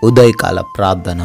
ఉదయకాల ప్రార్థన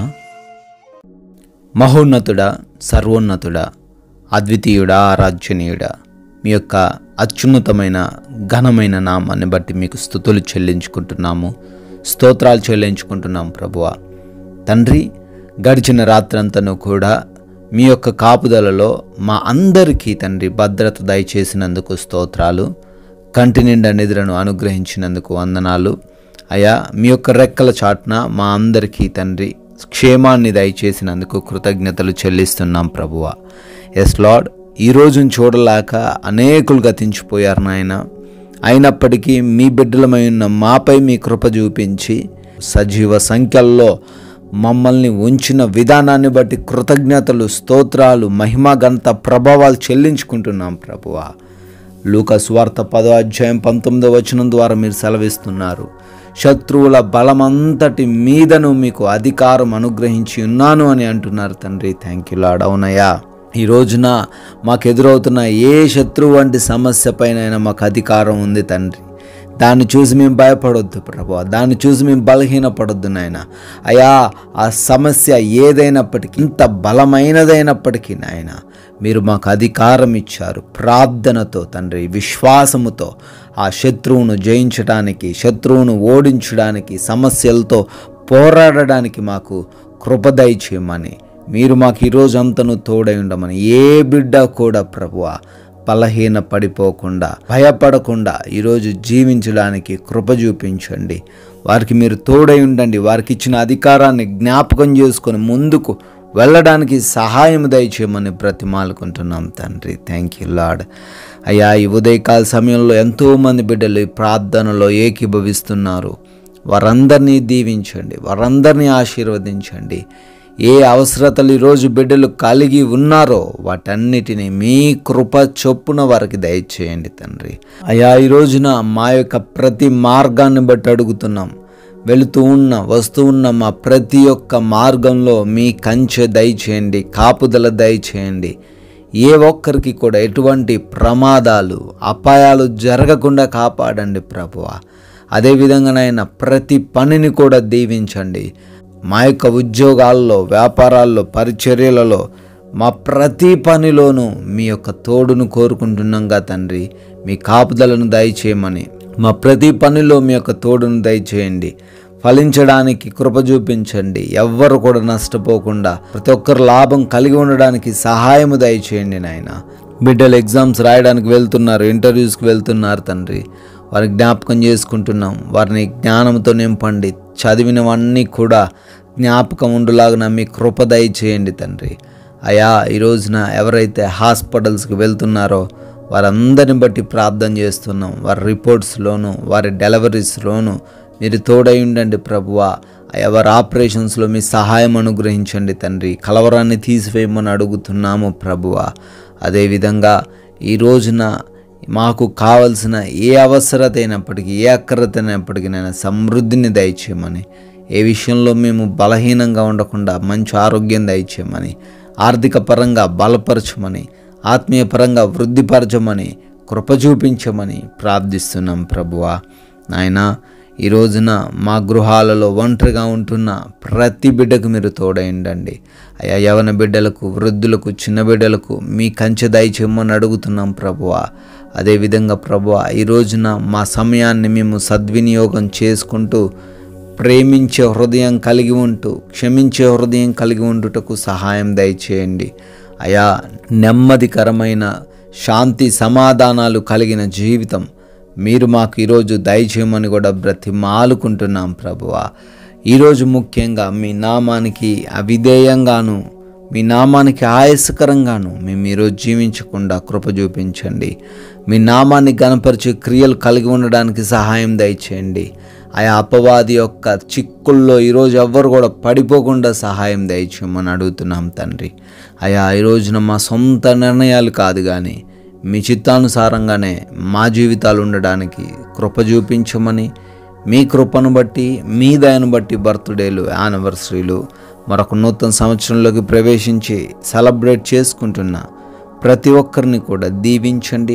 మహోన్నతుడా సర్వోన్నతుడా అద్వితీయుడా ఆరాధ్యనీయుడా మీ యొక్క అత్యున్నతమైన ఘనమైన నామాన్ని బట్టి మీకు స్థుతులు చెల్లించుకుంటున్నాము స్తోత్రాలు చెల్లించుకుంటున్నాం ప్రభువా తండ్రి గడిచిన రాత్రంతను కూడా మీ యొక్క కాపుదలలో మా అందరికీ తండ్రి భద్రత దయచేసినందుకు స్తోత్రాలు కంటి నిండా నిద్రను అనుగ్రహించినందుకు వందనాలు అయా మీ యొక్క రెక్కల చాటున మా అందరికీ తండ్రి క్షేమాన్ని దయచేసినందుకు కృతజ్ఞతలు చెల్లిస్తున్నాం ప్రభువ ఎస్ లార్డ్ ఈ రోజును చూడలేక అనేకులు గతించిపోయారు నాయన అయినప్పటికీ మీ బిడ్డలమై ఉన్న మాపై మీ కృప చూపించి సజీవ సంఖ్యల్లో మమ్మల్ని ఉంచిన విధానాన్ని బట్టి కృతజ్ఞతలు స్తోత్రాలు మహిమ గంత ప్రభావాలు చెల్లించుకుంటున్నాం ప్రభువా లూకస్ వార్త పదో అధ్యాయం పంతొమ్మిదో వచనం ద్వారా మీరు సెలవిస్తున్నారు శత్రువుల బలమంతటి మీదను మీకు అధికారం అనుగ్రహించి ఉన్నాను అని అంటున్నారు తండ్రి థ్యాంక్ యూ లాడ్ అవునయ్యా ఈ రోజున మాకు ఎదురవుతున్న ఏ శత్రువు వంటి సమస్య పైన మాకు అధికారం ఉంది తండ్రి దాన్ని చూసి మేము భయపడొద్దు ప్రభు దాన్ని చూసి మేము బలహీనపడొద్దు నాయన అయా ఆ సమస్య ఏదైనప్పటికీ ఇంత బలమైనదైనప్పటికీ నాయన మీరు మాకు అధికారం ఇచ్చారు ప్రార్థనతో తండ్రి విశ్వాసముతో ఆ శత్రువును జయించడానికి శత్రువును ఓడించడానికి సమస్యలతో పోరాడడానికి మాకు కృపదయ చేయమని మీరు మాకు ఈరోజు అంతను తోడై ఉండమని ఏ బిడ్డ కూడా ప్రభువా బలహీన పడిపోకుండా భయపడకుండా ఈరోజు జీవించడానికి కృప చూపించండి వారికి మీరు తోడై ఉండండి వారికి ఇచ్చిన అధికారాన్ని జ్ఞాపకం చేసుకొని ముందుకు వెళ్ళడానికి సహాయం దయచేయమని బ్రతిమాలుకుంటున్నాం తండ్రి థ్యాంక్ యూ లాడ్ అయ్యా ఈ ఉదయకాల సమయంలో ఎంతోమంది బిడ్డలు ఈ ప్రార్థనలో ఏకీభవిస్తున్నారు వారందరినీ దీవించండి వారందరినీ ఆశీర్వదించండి ఏ అవసరతలు ఈరోజు బిడ్డలు కలిగి ఉన్నారో వాటన్నిటిని మీ కృప చొప్పున వారికి దయచేయండి తండ్రి అయా ఈ రోజున మా యొక్క ప్రతి మార్గాన్ని బట్టి అడుగుతున్నాం వెళుతూ ఉన్న వస్తూ ఉన్న మా ప్రతి ఒక్క మార్గంలో మీ కంచె దయచేయండి కాపుదల దయచేయండి ఏ ఒక్కరికి కూడా ఎటువంటి ప్రమాదాలు అపాయాలు జరగకుండా కాపాడండి ప్రభువ అదేవిధంగానైనా ప్రతి పనిని కూడా దీవించండి మా యొక్క ఉద్యోగాల్లో వ్యాపారాల్లో పరిచర్యలలో మా ప్రతి పనిలోనూ మీ యొక్క తోడును కోరుకుంటున్నాంగా తండ్రి మీ కాపుదలను దయచేయమని మా ప్రతి పనిలో మీ యొక్క తోడును దయచేయండి ఫలించడానికి కృప చూపించండి ఎవ్వరు కూడా నష్టపోకుండా ప్రతి ఒక్కరు లాభం కలిగి ఉండడానికి సహాయము దయచేయండి నాయన బిడ్డలు ఎగ్జామ్స్ రాయడానికి వెళ్తున్నారు ఇంటర్వ్యూస్కి వెళ్తున్నారు తండ్రి వారి జ్ఞాపకం చేసుకుంటున్నాం వారిని జ్ఞానంతో నింపండి చదివినవన్నీ కూడా జ్ఞాపకం ఉండులాగా మీ కృప దయచేయండి తండ్రి అయా ఈ రోజున ఎవరైతే హాస్పిటల్స్కి వెళ్తున్నారో వారందరిని బట్టి ప్రార్థన చేస్తున్నాం వారి రిపోర్ట్స్లోను వారి డెలివరీస్లోను మీరు తోడై ఉండండి ప్రభువా ఎవరి ఆపరేషన్స్లో మీ సహాయం అనుగ్రహించండి తండ్రి కలవరాన్ని తీసివేయమని అడుగుతున్నాము ప్రభువా అదేవిధంగా ఈ రోజున మాకు కావలసిన ఏ అవసరత అయినప్పటికీ ఏ అక్కరత అయినప్పటికీ నేను సమృద్ధిని దయచేయమని ఏ విషయంలో మేము బలహీనంగా ఉండకుండా మంచి ఆరోగ్యం దయచేయమని ఆర్థిక పరంగా బలపరచమని ఆత్మీయ పరంగా వృద్ధిపరచమని కృప చూపించమని ప్రార్థిస్తున్నాం ప్రభువా నాయనా ఈ రోజున మా గృహాలలో ఒంటరిగా ఉంటున్న ప్రతి బిడ్డకు మీరు తోడైండండి అయ్యా యవన బిడ్డలకు వృద్ధులకు చిన్న బిడ్డలకు మీ కంచె దయచేయమని అడుగుతున్నాం ప్రభువా అదేవిధంగా ప్రభువా ఈ రోజున మా సమయాన్ని మేము సద్వినియోగం చేసుకుంటూ ప్రేమించే హృదయం కలిగి ఉంటూ క్షమించే హృదయం కలిగి ఉండుటకు సహాయం దయచేయండి అయా నెమ్మదికరమైన శాంతి సమాధానాలు కలిగిన జీవితం మీరు మాకు ఈరోజు దయచేయమని కూడా బ్రతిమాలుకుంటున్నాం ప్రభువా ఈరోజు ముఖ్యంగా మీ నామానికి అవిధేయంగాను మీ నామానికి ఆయాసకరంగాను మేము ఈరోజు జీవించకుండా కృప చూపించండి మీ నామాన్ని గనపరిచే క్రియలు కలిగి ఉండడానికి సహాయం దయచేయండి ఆయా అపవాది యొక్క చిక్కుల్లో ఈరోజు ఎవ్వరు కూడా పడిపోకుండా సహాయం దయచేయమని అడుగుతున్నాం తండ్రి అయా ఈ రోజున మా సొంత నిర్ణయాలు కాదు కానీ మీ చిత్తానుసారంగానే మా జీవితాలు ఉండడానికి కృప చూపించమని మీ కృపను బట్టి మీ దయను బట్టి బర్త్డేలు యానివర్సరీలు మరొక నూతన సంవత్సరంలోకి ప్రవేశించి సెలబ్రేట్ చేసుకుంటున్న ప్రతి ఒక్కరిని కూడా దీవించండి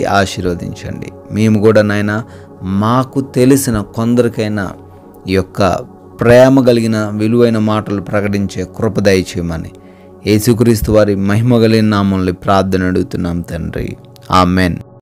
ఆశీర్వదించండి మేము కూడా నాయన మాకు తెలిసిన కొందరికైనా ఈ యొక్క ప్రేమ కలిగిన విలువైన మాటలు ప్రకటించే కృప దయచేయమని యేసుక్రీస్తు వారి మహిమ కలిగిన నామంలో ప్రార్థన అడుగుతున్నాం తండ్రి ఆమెన్